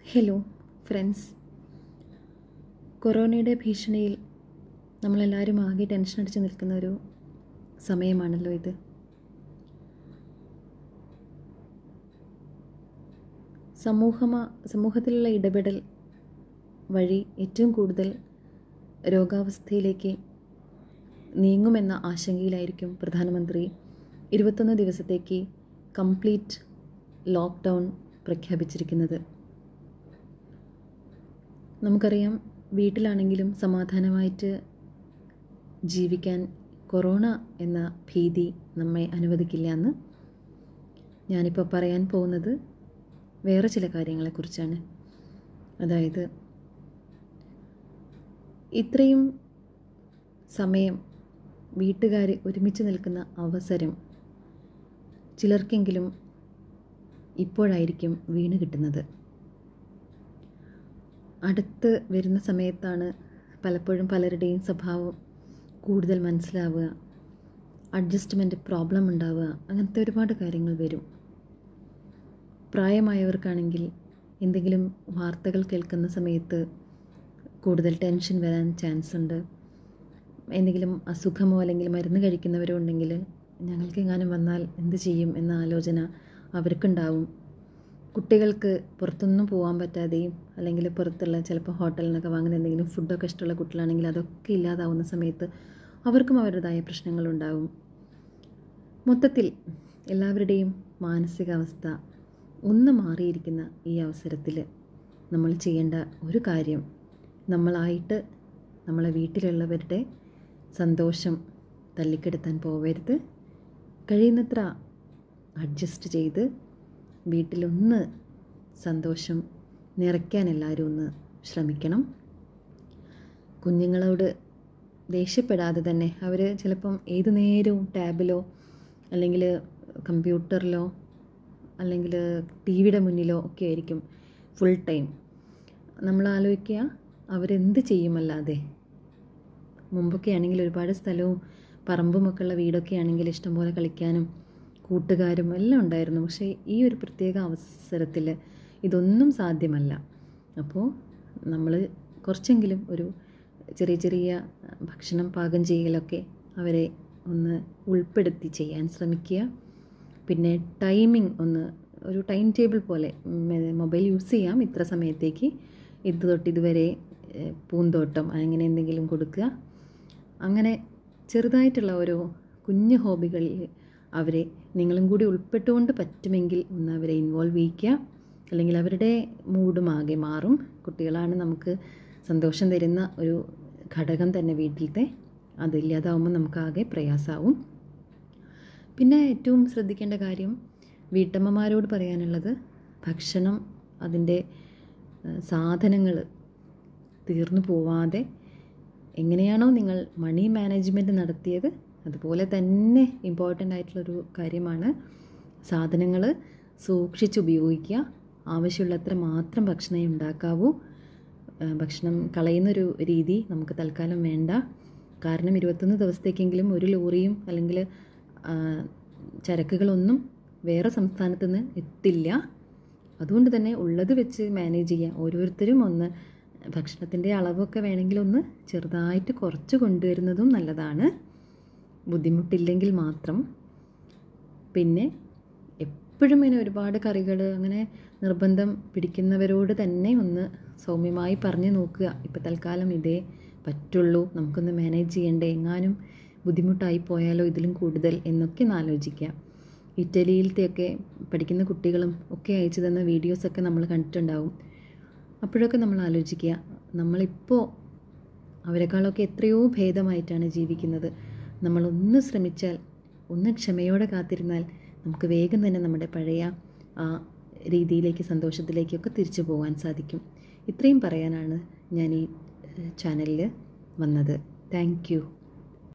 hello friends കൊറോണയുടെ ഭീഷണിയിൽ നമ്മളെല്ലാവരും ആകെ ടെൻഷൻ അടിച്ച് നിൽക്കുന്ന ഒരു സമയമാണല്ലോ ഇത് സമൂഹമ സമൂഹത്തിലുള്ള ഇടപെടൽ വഴി ഏറ്റവും കൂടുതൽ രോഗാവസ്ഥയിലേക്ക് നീങ്ങുമെന്ന ആശങ്കയിലായിരിക്കും പ്രധാനമന്ത്രി ഇരുപത്തൊന്ന് ദിവസത്തേക്ക് കംപ്ലീറ്റ് ലോക്ക്ഡൗൺ പ്രഖ്യാപിച്ചിരിക്കുന്നത് നമുക്കറിയാം വീട്ടിലാണെങ്കിലും സമാധാനമായിട്ട് ജീവിക്കാൻ കൊറോണ എന്ന ഭീതി നമ്മെ അനുവദിക്കില്ല എന്ന് ഞാനിപ്പോൾ പറയാൻ പോകുന്നത് വേറെ ചില കാര്യങ്ങളെക്കുറിച്ചാണ് അതായത് ഇത്രയും സമയം വീട്ടുകാർ ഒരുമിച്ച് നിൽക്കുന്ന അവസരം ചിലർക്കെങ്കിലും ഇപ്പോഴായിരിക്കും വീണ് കിട്ടുന്നത് അടുത്ത് വരുന്ന സമയത്താണ് പലപ്പോഴും പലരുടെയും സ്വഭാവം കൂടുതൽ മനസ്സിലാവുക അഡ്ജസ്റ്റ്മെൻറ്റ് പ്രോബ്ലം ഉണ്ടാവുക അങ്ങനത്തെ ഒരുപാട് കാര്യങ്ങൾ വരും പ്രായമായവർക്കാണെങ്കിൽ എന്തെങ്കിലും വാർത്തകൾ കേൾക്കുന്ന സമയത്ത് കൂടുതൽ ടെൻഷൻ വരാൻ ചാൻസ് ഉണ്ട് എന്തെങ്കിലും അസുഖമോ അല്ലെങ്കിൽ മരുന്ന് കഴിക്കുന്നവരോ ഉണ്ടെങ്കിൽ ഞങ്ങൾക്ക് എങ്ങാനും വന്നാൽ എന്ത് ചെയ്യും എന്ന ആലോചന അവർക്കുണ്ടാവും കുട്ടികൾക്ക് പുറത്തൊന്നും പോകാൻ പറ്റാതെയും അല്ലെങ്കിൽ പുറത്തുള്ള ചിലപ്പോൾ ഹോട്ടലിൽ നിന്നൊക്കെ വാങ്ങുന്ന എന്തെങ്കിലും ഫുഡൊക്കെ ഇഷ്ടമുള്ള കുട്ടികളാണെങ്കിൽ അതൊക്കെ ഇല്ലാതാവുന്ന സമയത്ത് അവർക്കും അവരുടേതായ പ്രശ്നങ്ങളുണ്ടാവും മൊത്തത്തിൽ എല്ലാവരുടെയും മാനസികാവസ്ഥ ഒന്ന് മാറിയിരിക്കുന്ന ഈ അവസരത്തിൽ നമ്മൾ ചെയ്യേണ്ട ഒരു കാര്യം നമ്മളായിട്ട് നമ്മളെ വീട്ടിലുള്ളവരുടെ സന്തോഷം തല്ലിക്കെടുത്താൻ പോവരുത് കഴിയുന്നത്ര അഡ്ജസ്റ്റ് ചെയ്ത് വീട്ടിലൊന്ന് സന്തോഷം നിറയ്ക്കാൻ എല്ലാവരും ഒന്ന് ശ്രമിക്കണം കുഞ്ഞുങ്ങളോട് ദേഷ്യപ്പെടാതെ തന്നെ അവർ ചിലപ്പം ഏത് നേരവും ടാബിലോ അല്ലെങ്കിൽ കമ്പ്യൂട്ടറിലോ അല്ലെങ്കിൽ ടി വിയുടെ മുന്നിലോ ഒക്കെ ആയിരിക്കും ഫുൾ ടൈം നമ്മൾ ആലോചിക്കുക അവരെന്ത് ചെയ്യുമല്ലാതെ മുമ്പൊക്കെ ആണെങ്കിൽ ഒരുപാട് സ്ഥലവും പറമ്പുമൊക്കെ ഉള്ള വീടൊക്കെ ആണെങ്കിൽ ഇഷ്ടംപോലെ കളിക്കാനും കൂട്ടുകാരും എല്ലാം ഉണ്ടായിരുന്നു പക്ഷേ ഈ ഒരു പ്രത്യേക അവസരത്തിൽ ഇതൊന്നും സാധ്യമല്ല അപ്പോൾ നമ്മൾ കുറച്ചെങ്കിലും ഒരു ചെറിയ ചെറിയ ഭക്ഷണം പാകം ചെയ്യലൊക്കെ അവരെ ഒന്ന് ഉൾപ്പെടുത്തി ചെയ്യാൻ ശ്രമിക്കുക പിന്നെ ടൈമിംഗ് ഒന്ന് ഒരു ടൈം ടേബിൾ പോലെ മൊബൈൽ യൂസ് ചെയ്യാം ഇത്ര സമയത്തേക്ക് ഇത് തൊട്ട് ഇതുവരെ പൂന്തോട്ടം അങ്ങനെ എന്തെങ്കിലും കൊടുക്കുക അങ്ങനെ ചെറുതായിട്ടുള്ള ഓരോ കുഞ്ഞു ഹോബികളിൽ അവരെ നിങ്ങളും കൂടി ഉൾപ്പെട്ടുകൊണ്ട് പറ്റുമെങ്കിൽ ഒന്ന് അവരെ ഇൻവോൾവ് ചെയ്യിക്കുക അല്ലെങ്കിൽ അവരുടെ മൂഡും ആകെ മാറും കുട്ടികളാണ് നമുക്ക് സന്തോഷം തരുന്ന ഒരു ഘടകം തന്നെ വീട്ടിലത്തെ അതില്ലാതാവുമ്പോൾ നമുക്കാകെ പ്രയാസമാവും പിന്നെ ഏറ്റവും ശ്രദ്ധിക്കേണ്ട കാര്യം വീട്ടമ്മമാരോട് പറയാനുള്ളത് ഭക്ഷണം അതിൻ്റെ സാധനങ്ങൾ തീർന്നു പോവാതെ എങ്ങനെയാണോ നിങ്ങൾ മണി മാനേജ്മെൻറ്റ് നടത്തിയത് അതുപോലെ തന്നെ ഇമ്പോർട്ടൻ്റ് ആയിട്ടുള്ളൊരു കാര്യമാണ് സാധനങ്ങൾ സൂക്ഷിച്ചുപയോഗിക്കുക ആവശ്യമുള്ളത്ര മാത്രം ഭക്ഷണം ഉണ്ടാക്കാവൂ ഭക്ഷണം കളയുന്നൊരു രീതി നമുക്ക് തൽക്കാലം വേണ്ട കാരണം ഇരുപത്തൊന്ന് ദിവസത്തേക്കെങ്കിലും ഒരു ലോറിയും അല്ലെങ്കിൽ ചരക്കുകളൊന്നും വേറെ സംസ്ഥാനത്തു നിന്ന് എത്തില്ല അതുകൊണ്ട് തന്നെ ഉള്ളത് വെച്ച് മാനേജ് ചെയ്യുക ഓരോരുത്തരും ഒന്ന് ഭക്ഷണത്തിൻ്റെ അളവൊക്കെ വേണമെങ്കിൽ ഒന്ന് ചെറുതായിട്ട് കുറച്ച് കൊണ്ടുവരുന്നതും നല്ലതാണ് ബുദ്ധിമുട്ടില്ലെങ്കിൽ മാത്രം പിന്നെ എപ്പോഴും ഇങ്ങനെ ഒരുപാട് കറികൾ അങ്ങനെ നിർബന്ധം പിടിക്കുന്നവരോട് തന്നെ ഒന്ന് സൗമ്യമായി പറഞ്ഞു നോക്കുക ഇപ്പോൾ തൽക്കാലം ഇതേ പറ്റുള്ളൂ നമുക്കൊന്ന് മാനേജ് ചെയ്യണ്ടേ എങ്ങാനും ബുദ്ധിമുട്ടായി പോയാലോ ഇതിലും കൂടുതൽ എന്നൊക്കെ ഒന്ന് ആലോചിക്കുക ഇറ്റലിയിലത്തെയൊക്കെ പഠിക്കുന്ന കുട്ടികളും ഒക്കെ അയച്ചു തന്ന വീഡിയോസൊക്കെ നമ്മൾ കണ്ടിട്ടുണ്ടാവും അപ്പോഴൊക്കെ നമ്മൾ ആലോചിക്കുക നമ്മളിപ്പോൾ അവരെക്കാളൊക്കെ എത്രയോ ഭേദമായിട്ടാണ് ജീവിക്കുന്നത് നമ്മളൊന്ന് ശ്രമിച്ചാൽ ഒന്ന് ക്ഷമയോടെ കാത്തിരുന്നാൽ നമുക്ക് വേഗം തന്നെ നമ്മുടെ പഴയ ആ രീതിയിലേക്ക് സന്തോഷത്തിലേക്കൊക്കെ തിരിച്ചു പോകാൻ സാധിക്കും ഇത്രയും പറയാനാണ് ഞാൻ ഈ ചാനലിൽ വന്നത് താങ്ക്